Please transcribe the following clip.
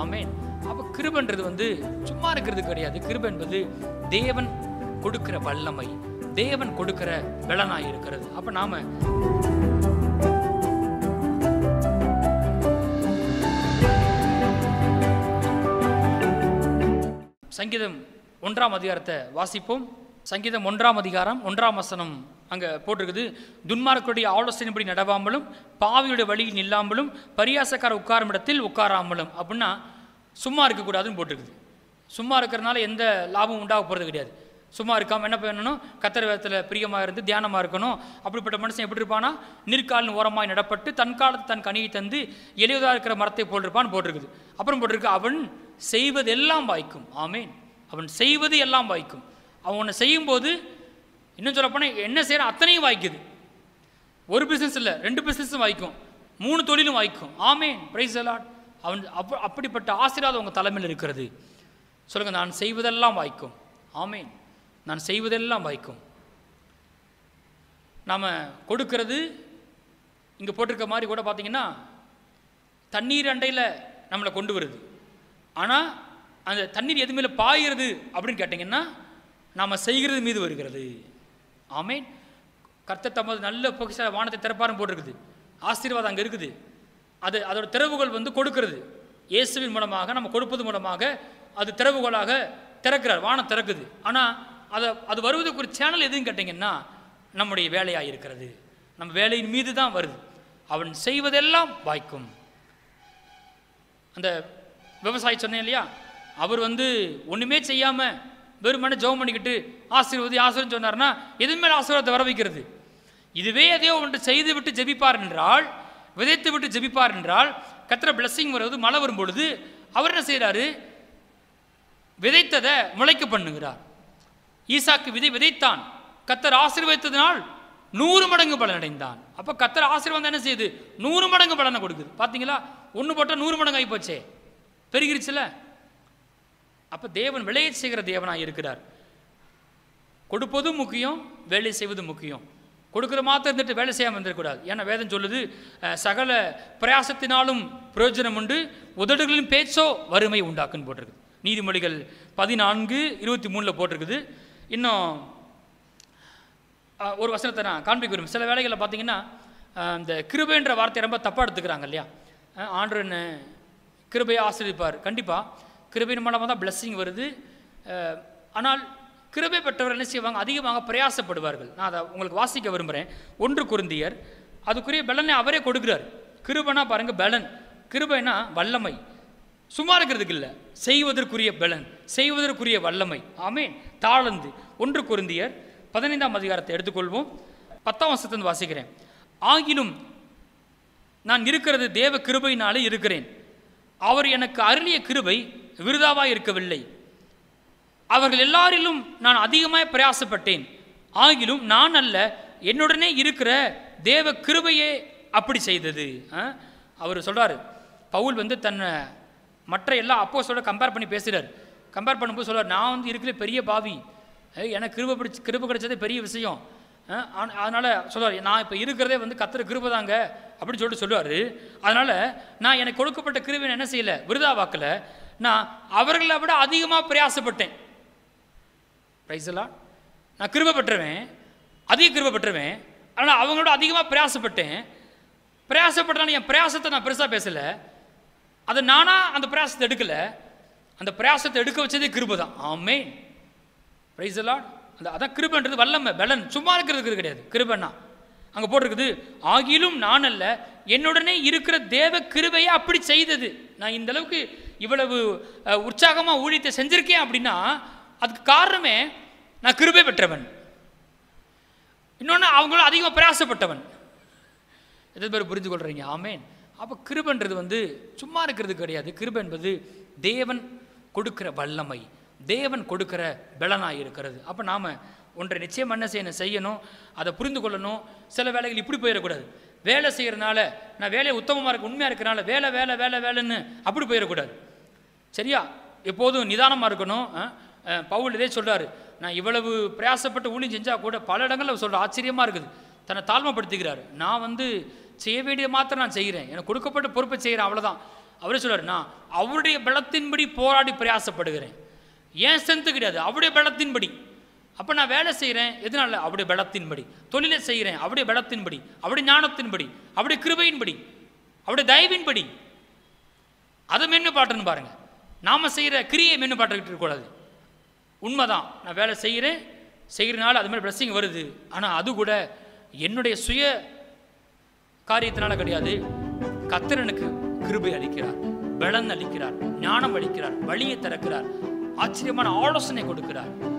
ஆமென் அப்போ கிருபன்றது வந்து சும்மா இருக்கிறது கிடையாது கிருப என்பது தேவன் கொடுக்கிற வல்லமை தேவன் கொடுக்கிற பலனாய் இருக்கிறது அப்ப நாம சங்கீதம் ஒன்றாம் அதிகாரத்தை வாசிப்போம் சங்கீதம் ஒன்றாம் அதிகாரம் ஒன்றாம் வசனம் அங்கே போட்டிருக்குது துன்மார்க்கருடைய ஆலோசனைப்படி நடவாமலும் பாவியுடைய வழியில் நில்லாமலும் பரியாசக்கார உட்காரும் இடத்தில் உட்காராமலும் அப்படின்னா சும்மா இருக்கக்கூடாதுன்னு போட்டிருக்குது சும்மா இருக்கிறனால எந்த லாபமும் உண்டாக போகிறது கிடையாது சும்மா இருக்காமல் என்ன பண்ணணும் கத்தர் வேதத்தில் பிரியமாக இருந்து தியானமாக இருக்கணும் அப்படிப்பட்ட மனுஷன் எப்படி இருப்பானா நிற்காலின் ஓரமாய் நடப்பட்டு தன் காலத்து தன் கனியை தந்து எளியதாக இருக்கிற மரத்தை போல் இருப்பான்னு போட்டிருக்குது அப்புறம் போட்டிருக்கு அவன் செய்வதெல்லாம் வாய்க்கும் ஆமேன் அவன் செய்வது எல்லாம் வாய்க்கும் அவன் ஒன்று செய்யும்போது இன்னும் சொல்லப்போனால் என்ன செய்கிற அத்தனையும் வாய்க்குது ஒரு பிஸ்னஸ் இல்லை ரெண்டு பிஸ்னஸும் வாய்க்கும் மூணு தொழிலும் வாய்க்கும் ஆமேன் பிரைஸ் அலாட் அவன் அப்ப அப்படிப்பட்ட ஆசீர்வாதம் உங்கள் தலைமையில் இருக்கிறது சொல்லுங்கள் நான் செய்வதெல்லாம் வாய்க்கும் ஆமேன் நான் செய்வதெல்லாம் வாய்க்கும் நாம் கொடுக்கிறது இங்கே போட்டிருக்க மாதிரி கூட பார்த்தீங்கன்னா தண்ணீர் அண்டையில் நம்மளை கொண்டு வருது ஆனால் அந்த தண்ணீர் எது மேலே பாயிறது அப்படின்னு கேட்டிங்கன்னா நாம் செய்கிறது மீது வருகிறது ஆமேன் கர்த்தர் தமது நல்ல பொக்கிஷ வானத்தை திறப்பாரும் போட்டிருக்குது ஆசீர்வாதம் அங்கே இருக்குது அது அதோட திறவுகள் வந்து கொடுக்கிறது இயேசுவின் மூலமாக நம்ம கொடுப்பது மூலமாக அது திறவுகோலாக திறக்கிறார் வானம் திறக்குது ஆனால் அதை அது வருவதற்கு ஒரு சேனல் எதுன்னு கேட்டிங்கன்னா நம்முடைய வேலையாக இருக்கிறது நம்ம வேலையின் மீது தான் வருது அவன் செய்வதெல்லாம் வாய்க்கும் அந்த விவசாயி சொன்னேன் இல்லையா அவர் வந்து ஒன்றுமே செய்யாமல் வெறுமனே ஜெபம் பண்ணிக்கிட்டு ஆசீர்வதி ஆசிரியர் சொன்னார்னா எது மேலே ஆசீர்வாதத்தை வர வைக்கிறது இதுவே எதையோ ஒன்று செய்து விட்டு ஜெபிப்பார் என்றால் விதைத்து விட்டு ஜெபிப்பார் என்றால் கத்திர பிளஸ்ஸிங் வருவது மழை வரும் பொழுது அவர் என்ன செய்கிறாரு விதைத்ததை முளைக்க பண்ணுகிறார் ஈசாக்கு விதை விதைத்தான் கத்தர் ஆசீர்வதித்ததினால் நூறு மடங்கு பலன் அடைந்தான் அப்போ கத்தர் ஆசீர்வாதம் என்ன செய்யுது நூறு மடங்கு பலனை கொடுக்குது பார்த்தீங்களா ஒன்று போட்டால் நூறு மடங்கு ஆகிப்போச்சே பெருகிருச்சுல அப்போ தேவன் விளைய செய்கிற தேவனாக இருக்கிறார் கொடுப்பதும் முக்கியம் வேலை செய்வதும் முக்கியம் கொடுக்குற மாத்திரம் இருந்துட்டு வேலை செய்யாமல் இருந்திருக்கூடாது ஏன்னா வேதம் சொல்லுது அஹ், சகல பிரயாசத்தினாலும் பிரயோஜனம் உண்டு உதடுகளின் பேச்சோ வறுமை உண்டாக்குன்னு போட்டிருக்கு நீதிமொழிகள் பதினான்கு இருபத்தி மூணில் போட்டிருக்குது இன்னும் அஹ், ஒரு வசனத்தை நான் காண்பிக்க விரும்புகிறேன் சில வேலைகளில் பார்த்தீங்கன்னா அஹ், இந்த கிருபைன்ற வார்த்தையை ரொம்ப தப்பாக எடுத்துக்கிறாங்க இல்லையா அஹ், ஆண்டவர் என்ன கிருபையை ஆசிரியப்பார் கண்டிப்பாக கிருபையின் மூலமாக தான் blessing வருது அஹ், ஆனால் கிருபை பெற்றவர் என்ன செய்வாங்க அதிகமாக பிரயாசப்படுவார்கள் நான் அதை உங்களுக்கு வாசிக்க விரும்புகிறேன் ஒன்று குருந்தியர் அதுக்குரிய பலனை அவரே கொடுக்குறார் கிருபைனா பாருங்கள் பலன் கிருபைனா வல்லமை சும்மா இருக்கிறதுக்கு இல்லை செய்வதற்குரிய பலன் செய்வதற்குரிய வல்லமை ஆமேன் தாளந்து ஒன்று குருந்தியர் பதினைந்தாம் அதிகாரத்தை எடுத்துக்கொள்வோம் பத்தாம் வருஷத்துலேருந்து வாசிக்கிறேன் ஆகிலும் நான் இருக்கிறது தேவ கிருபையினாலே இருக்கிறேன் அவர் எனக்கு அருளிய கிருபை விருதாவாய் இருக்கவில்லை அவர்கள் எல்லாரிலும் நான் அதிகமாய் பிரயாசப்பட்டேன் ஆகிலும் நான் அல்ல என்னுடனே இருக்கிற தேவ கிருபையே அப்படி செய்தது ஆ? அவர் சொல்றாரு பவுல் வந்து தன்னை மற்ற எல்லா அப்போஸ்தலரோட கம்பேர் பண்ணி பேசுகிறார் கம்பேர் பண்ணும்போது சொல்றார் நான் வந்து இருக்கிற பெரிய பாவி ஏய், எனக்கு கிருபை பிடிச்சி கிருபை கிடைச்சதே பெரிய விஷயம் ஆ, ஆன- அதனால சொல்றாரு நான் இப்போ இருக்கிறதே வந்து கத்துற கிருபை தாங்க அப்படின்னு சொல்லிட்டு சொல்லுவார் அதனால நான் எனக்கு கொடுக்கப்பட்ட கிருபை என்ன செய்யல விருதா வாக்கல நான் அவர்களை விட அதிகமாக பிரயாசப்பட்டேன் ரைசலா நான் கிருபை பெற்றவன் அதிக கிருபை பெற்றவன் ஆனால் அவங்களோட அதிகமாக பிரயாசப்பட்டேன் பிரயாசப்பட்டனால என் பிரயாசத்தை நான் பெருசாக பேசலை அதை நானா அந்த பிரயாசத்தை எடுக்கல அந்த பிரயாசத்தை எடுக்க வச்சதே கிருபை தான் ஆமே ரைசலா அந்த அதான் கிருபைன்றது வல்லமை பலன் சும்மா இருக்கிறதுக்கு கிடையாது கிருபைன்னா அங்கே போட்டிருக்குது ஆகிலும் நான் அல்ல என்னுடனே இருக்கிற தேவ கிருபையை அப்படி செய்தது நான் இந்த அளவுக்கு இவ்வளவு உற்சாகமாக ஊழியத்தை செஞ்சிருக்கேன் அப்படின்னா அதுக்கு காரணமே நான் கிருபை பெற்றவன் இன்னொன்று அவங்களும் அதிகமாக பிரயாசப்பட்டவன் எத்தனை பேர் புரிஞ்சு கொள்றீங்க ஆமேன் அப்போ கிருபன்றது வந்து சும்மா இருக்கிறது கிடையாது கிருபை என்பது தேவன் கொடுக்கிற வல்லமை தேவன் கொடுக்கிற பலனாய் இருக்கிறது அப்போ நாம் ஒன்றை நிச்சயம் என்ன செய்யணும் செய்யணும் அதை புரிந்து கொள்ளணும் சில வேலைகள் இப்படி போயிடக்கூடாது வேலை செய்கிறனால நான் வேலையை உத்தமமாக இருக்க உண்மையாக இருக்கிறனால வேலை வேலை வேலை வேலைன்னு அப்படி போயிடக்கூடாது சரியா எப்போதும் நிதானமாக இருக்கணும் அஹ், அஹ், பவுல் இதே சொல்றாரு நான் இவ்வளவு பிரயாசப்பட்டு ஊழியம் செஞ்சால் கூட பல இடங்களில் சொல்ற ஆச்சரியமாக இருக்குது தன்னை தாழ்மைப்படுத்திக்கிறாரு நான் வந்து செய்ய வேண்டிய மாத்திரம் நான் செய்கிறேன் எனக்கு கொடுக்கப்பட்ட பொறுப்பை செய்கிறேன் அவ்வளோதான் அவரே சொல்றாரு நான் அவருடைய பலத்தின்படி போராடி பிரயாசப்படுகிறேன் ஏன் சென்த்து கிடையாது அவருடைய பலத்தின்படி அப்போ நான் வேலை செய்கிறேன் எதனால அவருடைய பலத்தின்படி தொழிலை செய்கிறேன் அவருடைய பலத்தின்படி அவருடைய ஞானத்தின்படி அவருடைய கிருபையின்படி அவருடைய தயவின்படி அதை மென்னு பாட்டுன்னு பாருங்க நாம செய்கிற கிரியை மென்னு பாட்டுக்கிட்டு இருக்கக்கூடாது உண்மைதான் நான் வேலை செய்கிறேன் செய்கிறனால அது மாதிரி blessing வருது ஆனால் அது கூட என்னுடைய சுய காரியத்தினால கிடையாது கர்த்தர் எனக்கு கிருபை அளிக்கிறார் பலன் அளிக்கிறார் ஞானம் அளிக்கிறார் வழியை திறக்கிறார் ஆச்சரியமான ஆலோசனை கொடுக்கிறார்